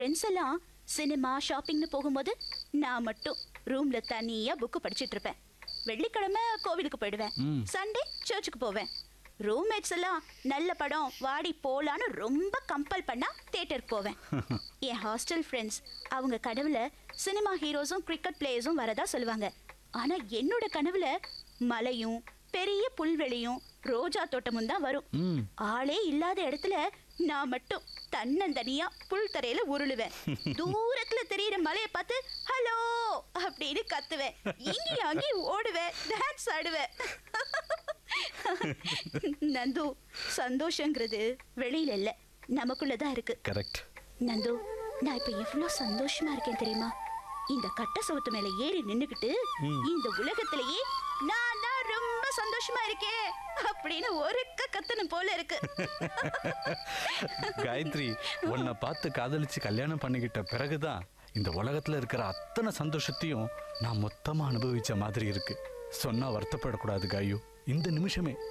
Friends எல்லாம் cinema ஷாப்பிங்னு போகும்போது நான் மட்டும் ரூம்ல தனியா புக்கு படிச்சிட்டு இருப்பேன் வெள்ளிக்கிழமை கோவிலுக்கு போயிடுவேன் ம். சண்டே சர்ச்சுக்கு போவேன் ரூம்மேட்ஸ் எல்லாம் நல்ல படம் வாடி போலான்னு ரொம்ப கம்பல் பண்ணா தியேட்டருக்கு போவேன் என் ஹாஸ்டல் ஃப்ரெண்ட்ஸ் அவங்க கனவுல சினிமா ஹீரோஸும் கிரிக்கெட் பிளேயர்ஸும் வரதா சொல்லுவாங்க ஆனா என்னோட கனவுல மலையும் பெரிய புல்வெளியும் ரோஜா தோட்டமும் தான் வரும் ம் ஆளே இல்லாத இடத்துல நான் மட்டும் தன்னந்தனியா புல் தரையில உருளுவேன் தூரத்துல தெரியுற மலைய பார்த்து ஹலோ அப்படின்னு கத்துவேன் இங்கேயும் அங்கேயும் ஓடுவேன் டான்ஸ் ஆடுவேன் நந்து சந்தோஷங்கிறது வெளியில இல்ல நமக்குள்ளதான் இருக்கு கரெக்ட் நந்து நான் இப்ப எவ்வளவு சந்தோஷமா இருக்கேன் தெரியுமா இந்த கட்ட சவுத்து மேல ஏறி நின்னுக்கிட்டு இந்த உலகத்திலேயே நான் தான் ரொம்ப சந்தோஷமா இருக்கேன் அப்படின்னு ஒருக்க கத்தணும் போல இருக்கு காயத்ரி உன்னை பார்த்து காதலிச்சு கல்யாணம் பண்ணிக்கிட்ட பிறகுதான் இந்த உலகத்துல இருக்கிற அத்தனை சந்தோஷத்தையும் நான் மொத்தமா அனுபவிச்ச மாதிரி இருக்கு சொன்னா வருத்தப்படக்கூடாது காயு இந்த நிமிஷமே